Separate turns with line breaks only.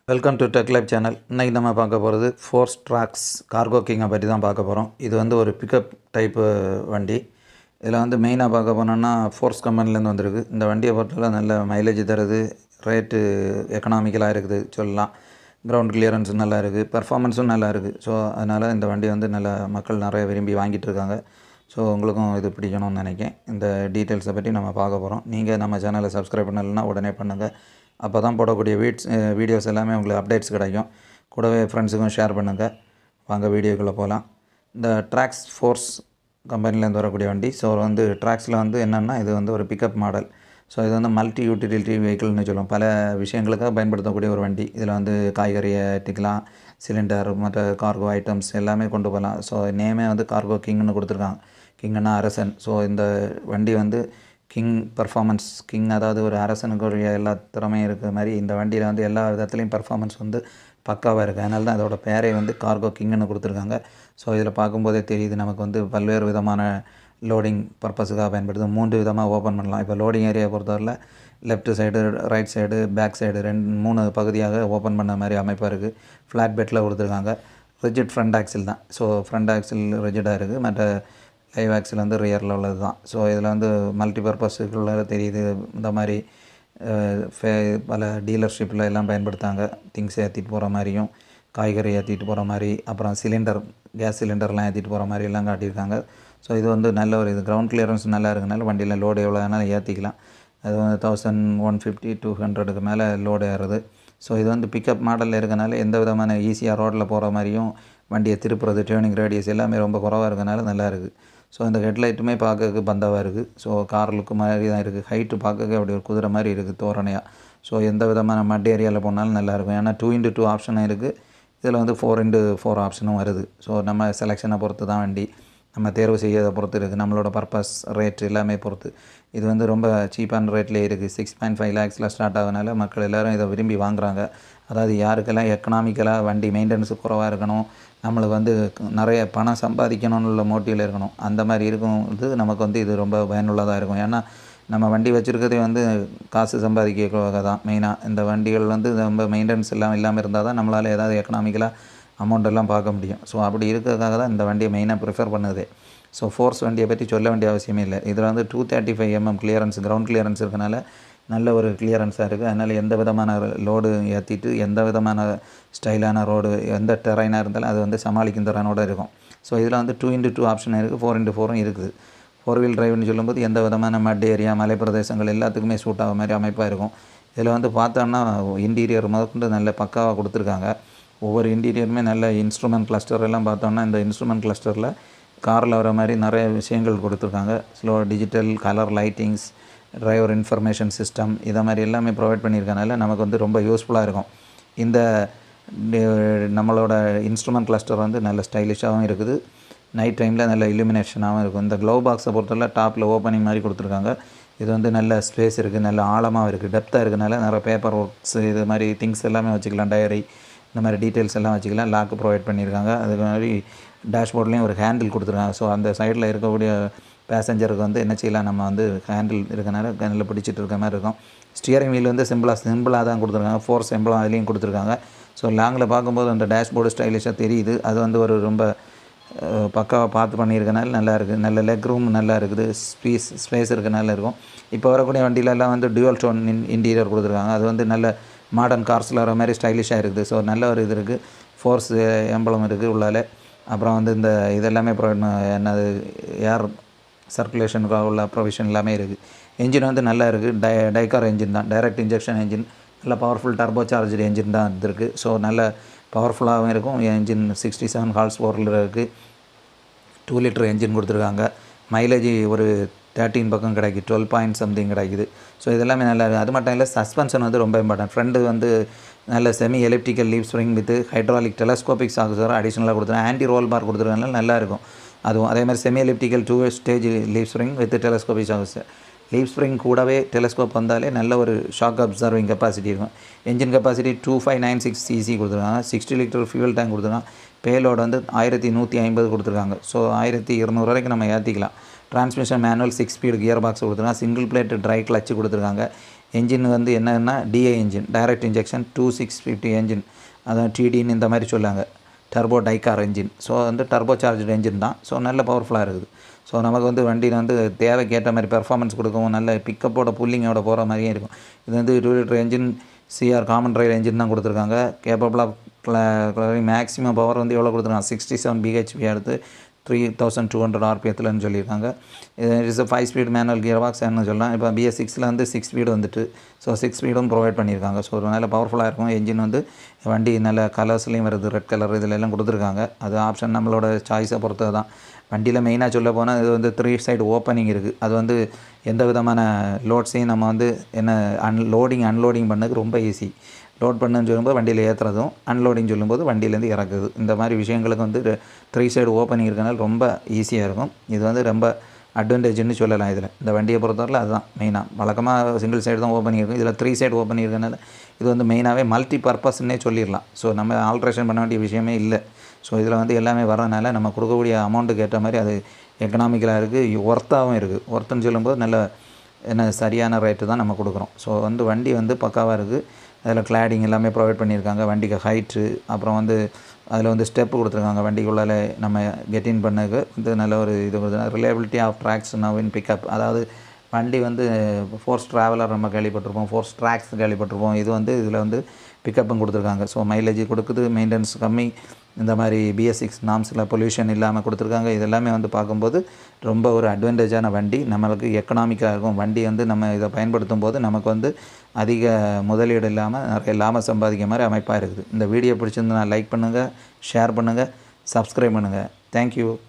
welcome to tech life channel இன்றைக்கி நம்ம பார்க்க போகிறது ஃபோர்ஸ் ட்ராக்ஸ் கார்கோ கிங்கை பற்றி தான் பார்க்க போகிறோம் இது வந்து ஒரு பிக்கப் டைப்பு வண்டி இதில் வந்து மெயினாக பார்க்க போனோம்னா ஃபோர்ஸ் கம்பெனிலேருந்து வந்திருக்கு இந்த வண்டியை பொறுத்தவரை நல்ல மைலேஜ் தருது ரேட்டு எக்கனாமிக்கலாக இருக்குது சொல்லலாம் கிரவுண்ட் கிளியரன்ஸ் நல்லா இருக்குது பெர்ஃபார்மன்ஸும் நல்லா இருக்குது ஸோ அதனால் இந்த வண்டி வந்து நல்ல மக்கள் நிறைய விரும்பி வாங்கிட்டு இருக்காங்க ஸோ உங்களுக்கும் இது பிடிக்கணும்னு நினைக்கிறேன் இந்த டீட்டெயில்ஸை பற்றி நம்ம பார்க்க போகிறோம் நீங்கள் நம்ம சேனலை சப்ஸ்கிரைப் பண்ணலைன்னா உடனே பண்ணுங்கள் அப்போ தான் போடக்கூடிய வீட்ஸ் வீடியோஸ் எல்லாமே உங்களுக்கு அப்டேட்ஸ் கிடைக்கும் கூடவே ஃப்ரெண்ட்ஸுக்கும் ஷேர் பண்ணுங்கள் வாங்க வீடியோக்குள்ளே போகலாம் இந்த ட்ராக்ஸ் ஃபோர்ஸ் கம்பெனிலேருந்து வரக்கூடிய வண்டி ஸோ வந்து ட்ராக்ஸில் வந்து என்னென்னா இது வந்து ஒரு பிக்கப் மாடல் ஸோ இது வந்து மல்டி யூட்டிலிட்டி வெஹிக்கிள்னு சொல்லுவோம் பல விஷயங்களுக்காக பயன்படுத்தக்கூடிய ஒரு வண்டி இதில் வந்து காய்கறியை ஏற்றிக்கலாம் சிலிண்டர் மற்ற கார்கோ ஐட்டம்ஸ் எல்லாமே கொண்டு போகலாம் ஸோ நேமே வந்து கார்கோ கிங்னு கொடுத்துருக்காங்க கிங்னா அரசன் ஸோ இந்த வண்டி வந்து கிங் பர்ஃபார்மன்ஸ் கிங் அதாவது ஒரு அரசனுக்குரிய எல்லா திறமையும் இருக்கிற மாதிரி இந்த வண்டியில் வந்து எல்லா விதத்துலேயும் பர்ஃபார்மன்ஸ் வந்து பக்காவாக இருக்குது அதனால தான் அதோட பேரை வந்து கார்கோ கிங்னு கொடுத்துருக்காங்க ஸோ இதில் பார்க்கும்போதே தெரியுது நமக்கு வந்து பல்வேறு விதமான லோடிங் பர்பஸுக்காக பயன்படுது மூன்று விதமாக ஓப்பன் பண்ணலாம் இப்போ லோடிங் ஏரியா பொறுத்தவரையில் left side right side back side ரெண்டு மூணு பகுதியாக ஓப்பன் பண்ண மாதிரி அமைப்பாக இருக்குது ஃப்ளாட் பெட்டில் கொடுத்துருக்காங்க ரிஜிட் ஃப்ரண்ட் ஆக்சில் தான் ஸோ ஃப்ரண்ட் ஆக்சில் ரிஜிடாக இருக்குது மற்ற லைவ் ஆக்சில் வந்து ரியரில் உள்ளது தான் ஸோ இதில் வந்து மல்டி பர்பஸுக்குள்ள தெரியுது இந்த மாதிரி ஃபே பல டீலர்ஷிப்பில் எல்லாம் பயன்படுத்தாங்க திங்ஸ் ஏற்றிட்டு போகிற மாதிரியும் காய்கறி ஏற்றிட்டு போகிற மாதிரி அப்புறம் சிலிண்டர் கேஸ் சிலிண்டர்லாம் ஏற்றிட்டு போகிற மாதிரி எல்லாம் காட்டியிருக்காங்க ஸோ இது வந்து நல்ல ஒரு இது கிரவுண்ட் கிளியரன்ஸ் நல்லா இருக்கனால வண்டியில் லோடு எவ்வளோ வேணாலும் ஏற்றிக்கலாம் அது வந்து தௌசண்ட் ஒன் ஃபிஃப்டி டூ ஹண்ட்ரடுக்கு மேலே லோடு ஏறுது ஸோ இது வந்து பிக்கப் மாடலில் இருக்கனால எந்த விதமான ஈஸியாக ரோட்டில் போகிற மாதிரியும் வண்டியை திருப்புறது டேர்னிங் ரேடியஸ் எல்லாமே ரொம்ப குறவாக இருக்கனால நல்லா இருக்குது ஸோ இந்த ஹெட்லைட்டுமே பார்க்கறதுக்கு பந்தாவாக இருக்குது ஸோ கார் லுக்கு மாதிரி தான் இருக்குது ஹைட்டு பார்க்கறதுக்கு அப்படி ஒரு குதிரை மாதிரி இருக்குது தோரணையாக ஸோ எந்த விதமான மட் ஏரியாவில் போனாலும் நல்லாயிருக்கும் ஏன்னா டூ இன்ட்டு டூ ஆப்ஷனும் இருக்குது இதில் வந்து ஃபோர் இன்ட்டு ஃபோர் ஆப்ஷனும் வருது ஸோ நம்ம செலெக்ஷனை பொறுத்து தான் வண்டி நம்ம தேர்வு செய்யறதை பொறுத்து இருக்குது நம்மளோட பர்பஸ் ரேட் எல்லாமே பொறுத்து இது வந்து ரொம்ப சீப்பான ரேட்லேயே இருக்குது சிக்ஸ் பாயிண்ட் ஃபைவ் லேக்ஸில் ஸ்டார்ட் ஆகுனால மக்கள் எல்லோரும் இதை விரும்பி வாங்குறாங்க அதாவது யாருக்கெல்லாம் எக்கனாமிக்கலாக வண்டி மெயின்டெனன்ஸ் குறவாக இருக்கணும் நம்மளுக்கு வந்து நிறைய பணம் சம்பாதிக்கணும்னு உள்ள மோட்டிவில் இருக்கணும் அந்த மாதிரி இருக்கும் இது நமக்கு வந்து இது ரொம்ப பயனுள்ளதாக இருக்கும் ஏன்னா நம்ம வண்டி வச்சுருக்கிறதே வந்து காசு சம்பாதிக்கிறதுக்காக தான் மெயினாக இந்த வண்டிகள் வந்து ரொம்ப மெயின்டெனன்ஸ் எல்லாம் இல்லாமல் இருந்தால் தான் நம்மளால் ஏதாவது எக்கனாமிக்கலாக அமௌண்ட் எல்லாம் பார்க்க முடியும் ஸோ அப்படி இருக்கிறதுக்காக தான் இந்த வண்டியை மெயினாக ப்ரிஃபர் பண்ணுது ஸோ ஃபோர்ஸ் வண்டியை பற்றி சொல்ல வேண்டிய அவசியமே இல்லை இதில் வந்து two thirty five mm clearance ground clearance இருக்கனால நல்ல ஒரு கிளியரன்ஸாக இருக்குது அதனால் எந்த விதமான லோடு ஏற்றிட்டு எந்த விதமான ஸ்டைலான ரோடு எந்த டெரைனாக இருந்தாலும் அது வந்து சமாளிக்கும் திறனோடு இருக்கும் ஸோ இதில் வந்து டூ இன்ட்டு டூ ஆப்ஷன் இருக்குது ஃபோர் இன்ட்டு ஃபோரும் இருக்குது ஃபோர் வீல் டிரைவ்னு சொல்லும்போது எந்த விதமான மட் ஏரியா மலை பிரதேசங்கள் எல்லாத்துக்குமே சூட் ஆக மாதிரி அமைப்பாக இருக்கும் இதில் வந்து பார்த்தோன்னா இன்டீரியர் முதற்கொண்டு நல்ல பக்காவாக கொடுத்துருக்காங்க ஒவ்வொரு இன்டீரியருமே நல்ல இன்ஸ்ட்ருமெண்ட் கிளஸ்டர் எல்லாம் பார்த்தோன்னா இந்த இன்ஸ்ட்ருமெண்ட் கிளஸ்டரில் காரில் வர மாதிரி நிறைய விஷயங்கள் கொடுத்துருக்காங்க slow digital colour lightings driver information system இதை மாதிரி எல்லாமே ப்ரொவைட் பண்ணியிருக்கனால நமக்கு வந்து ரொம்ப யூஸ்ஃபுல்லாக இருக்கும் இந்த நம்மளோட இன்ஸ்ட்ருமெண்ட் கிளஸ்டர் வந்து நல்ல ஸ்டைலிஷாகவும் இருக்குது நைட் டைமில் நல்ல இலுமினேஷனாகவும் இருக்கும் இந்த க்ளவ் பாக்ஸை பொறுத்தவரை டாப்பில் ஓப்பனிங் மாதிரி கொடுத்துருக்காங்க இது வந்து நல்ல ஸ்பேஸ் இருக்குது நல்ல ஆழமாக இருக்குது டெப்த்தாக இருக்கனால நிறைய பேப்பர் ஒர்க்ஸ் இது மாதிரி திங்ஸ் எல்லாமே வச்சுக்கலாம் டயரி இந்த மாதிரி டீட்டெயில்ஸ் எல்லாம் வச்சுக்கலாம் லாக் ப்ரொவைட் பண்ணியிருக்காங்க அதுக்கு மாதிரி டேஷ்போர்ட்லேயும் ஒரு ஹேண்டில் கொடுத்துருக்காங்க ஸோ அந்த சைடில் இருக்கக்கூடிய பேசஞ்சருக்கு வந்து என்ன செய்யலாம் நம்ம வந்து ஹேண்டில் இருக்கனால நல்ல பிடிச்சிட்டு இருக்க மாதிரி இருக்கும் ஸ்டியரிங் வீல் வந்து சிம்பிளாக சிம்பிளாக தான் கொடுத்துருக்காங்க ஃபோர் சிம்பிளாக அதுலேயும் கொடுத்துருக்காங்க ஸோ லாங்கில் பார்க்கும்போது அந்த டேஷ்போர்டு ஸ்டைலிஷாக தெரியுது அது வந்து ஒரு ரொம்ப பக்காவாக பார்த்து பண்ணியிருக்கனால நல்லா இருக்குது நல்ல லெக் ரூம் நல்லா இருக்குது ஸ்பேஸ் ஸ்பேஸ் இருக்கனால இருக்கும் இப்போ வரக்கூடிய வண்டியிலலாம் வந்து டியூவல் டோன் இன் இன்டீரியர் கொடுத்துருக்காங்க அது வந்து நல்ல மாடர்ன் கார்ஸில் வர மாதிரி ஸ்டைலிஷாக இருக்குது ஸோ நல்ல ஒரு இது இருக்குது ஃபோர்ஸ் எம்பளம் இருக்குது உள்ளால அப்புறம் வந்து இந்த இதெல்லாமே ப்ரொவைட் என்னது ஏர் சர்க்குலேஷனுக்காக உள்ள ப்ரொவிஷன் எல்லாமே இருக்குது என்ஜின் வந்து நல்லா இருக்குது டை டைக்கார் என்ஜின் தான் டைரக்ட் இன்ஜெக்ஷன் என்ஜின் நல்ல பவர்ஃபுல் டர்போ சார்ஜ் என்ஜின் தான் இருக்குது ஸோ நல்ல பவர்ஃபுல்லாகவும் இருக்கும் என்ஜின் சிக்ஸ்டி செவன் ஹார்ஸ் பவரில் இருக்குது டூ லிட்டர் என்ஜின் கொடுத்துருக்காங்க மைலேஜ் ஒரு தேர்ட்டின் பக்கம் கிடைக்குது டுவெல் பாயிண்ட் சம்திங் கிடைக்குது ஸோ இதெல்லாமே நல்லா இருக்குது அது மட்டும் இல்லை சஸ்பென்ஷன் வந்து ரொம்ப இம்பார்ட்டன்ட் ஃப்ரெண்டு வந்து நல்ல semi electrical leaf spring with hydraulic telescopic shocker அடிஷனலாக கொடுத்துருக்காங்க ஆன்டி ரோல் பார் கொடுத்துருக்கனால நல்லாயிருக்கும் அதுவும் அதே மாதிரி semi elliptical two stage leaf spring with telescopic shocker leaf spring கூடவே டெலஸ்கோப் வந்தாலே நல்ல ஒரு ஷாக் அப்சர்விங் கெப்பாசிட்டி இருக்கும் engine capacity two five nine six cc கொடுத்துருக்காங்க சிக்ஸ்டி லிட்டர் ஃபியூல் டேங்க் கொடுத்துருக்காங்க பேலோடு வந்து ஆயிரத்தி நூற்றி ஐம்பது கொடுத்துருக்காங்க ஸோ ஆயிரத்தி இருநூறு வரைக்கும் நம்ம ஏற்றிக்கலாம் transmission manual six speed gear box கொடுத்துருக்காங்க சிங்கிள் பிளேட் ட்ரை கிளச்சு கொடுத்துருக்காங்க என்ஜின் வந்து என்னன்னா DI engine direct injection two six fifty engine அதான் டிடின்னு இந்த மாதிரி சொல்லுவாங்க டர்போ டைக்கார் என்ஜின் ஸோ வந்து டர்போ சார்ஜ் என்ஜின் தான் ஸோ நல்ல பவர்ஃபுல்லாக இருக்குது ஸோ நமக்கு வந்து வண்டியில் வந்து தேவைக்கேற்ற மாதிரி பெர்ஃபார்மன்ஸ் கொடுக்கவும் நல்ல பிக்கப்போட புல்லிங்கோட போகிற மாதிரியே இருக்கும் இது வந்து two litre engine CR common drive engine தான் கொடுத்துருக்காங்க கேப்பபிள் ஆஃப் மேக்ஸிமம் பவர் வந்து எவ்வளோ கொடுத்துருக்காங்க சிக்ஸ்டி செவன் பிஹெச்பி அடுத்து த்ரீ தௌசண்ட் டூ ஹண்ட்ரட் ஆர்பிஎத்துலன்னு சொல்லியிருக்காங்க இது is five speed manual gear பாக்ஸ்னு சொல்லலாம் இப்போ பிஎஸ் சிக்ஸில் வந்து சிக்ஸ் ஸ்பீடு வந்துட்டு ஸோ சிக்ஸ் ஸ்பீடும் ப்ரொவைட் பண்ணியிருக்காங்க ஸோ ஒரு நல்ல பவர்ஃபுல்லாக இருக்கும் என்ஜின் வந்து வண்டி நல்ல கலர்ஸ்லேயும் வருது ரெட் கலர் இதில் எல்லாம் கொடுத்துருக்காங்க அது ஆப்ஷன் நம்மளோட சாய்ஸை பொறுத்தது தான் வண்டியில் மெயினாக சொல்ல போனால் இது வந்து த்ரீ சைடு ஓப்பனிங் இருக்குது அது வந்து எந்த விதமான லோட்ஸையும் நம்ம வந்து என்ன அன்லோடிங் அன்லோடிங் பண்ணதுக்கு ரொம்ப ஈஸி லோட் பண்ணுன்னு சொல்லும்போது வண்டியில் ஏற்றுறதும் அன்லோடிங் சொல்லும்போது வண்டியிலேருந்து இறக்குது இந்த மாதிரி விஷயங்களுக்கு வந்து த்ரீ சைடு ஓப்பனிங் இருக்கனால ரொம்ப ஈஸியாக இருக்கும் இது வந்து ரொம்ப அட்வான்டேஜ்னு சொல்லலாம் இதில் இந்த வண்டியை பொறுத்தவரையில் அதுதான் மெயினாக வழக்கமாக சிங்கிள் சைடு தான் ஓப்பனிங் இருக்கும் இதில் த்ரீ சைடு ஓப்பனிங் இருக்கனால இது வந்து மெயினாகவே மல்டி பர்பஸ்ன்னே சொல்லிடலாம் ஸோ நம்ம ஆல்ட்ரேஷன் பண்ண வேண்டிய விஷயமே இல்லை ஸோ இதில் வந்து எல்லாமே வரனால நம்ம கொடுக்கக்கூடிய அமௌண்ட்டுக்கு ஏற்ற மாதிரி அது எக்கனாமிக்கலாக இருக்குது ஒர்த்தாகவும் இருக்குது ஒர்த்துன்னு சொல்லும்போது நல்ல என்ன சரியான ரேட்டு தான் நம்ம கொடுக்குறோம் ஸோ வந்து வண்டி வந்து பக்காவாக இருக்குது அதில் கிளாடிங் எல்லாமே ப்ரொவைட் பண்ணியிருக்காங்க வண்டிக்கு ஹைட்டு அப்புறம் வந்து அதில் வந்து ஸ்டெப்பு கொடுத்துருக்காங்க வண்டிக்குள்ளால நம்ம கெட்டின் பண்ணதுக்கு வந்து நல்ல ஒரு இது கொடுத்து reliability of Trax now in pickup அதாவது வண்டி வந்து ஃபோர்ஸ் ட்ராவலர் நம்ம கேள்விப்பட்டிருப்போம் ஃபோர்ஸ் ட்ராக்ஸ் கேள்விப்பட்டிருப்போம் இது வந்து இதில் வந்து பிக்கப்பும் கொடுத்துருக்காங்க ஸோ மைலேஜ் கொடுக்குது மெயின்டெனன்ஸ் கம்மி இந்த மாதிரி பிஎஸ் சிக்ஸ் நாம்ஸில் பொல்யூஷன் இல்லாமல் கொடுத்துருக்காங்க இது எல்லாமே வந்து பார்க்கும்போது ரொம்ப ஒரு அட்வான்டேஜான வண்டி நம்மளுக்கு எக்கனாமிக்காக இருக்கும் வண்டி வந்து நம்ம இதை பயன்படுத்தும் போது நமக்கு வந்து அதிக முதலீடு இல்லாமல் நிறைய லாபம் சம்பாதிக்க மாதிரி அமைப்பாக இருக்குது இந்த வீடியோ பிடிச்சிருந்தா லைக் பண்ணுங்கள் ஷேர் பண்ணுங்கள் சப்ஸ்கிரைப் பண்ணுங்கள் தேங்க்யூ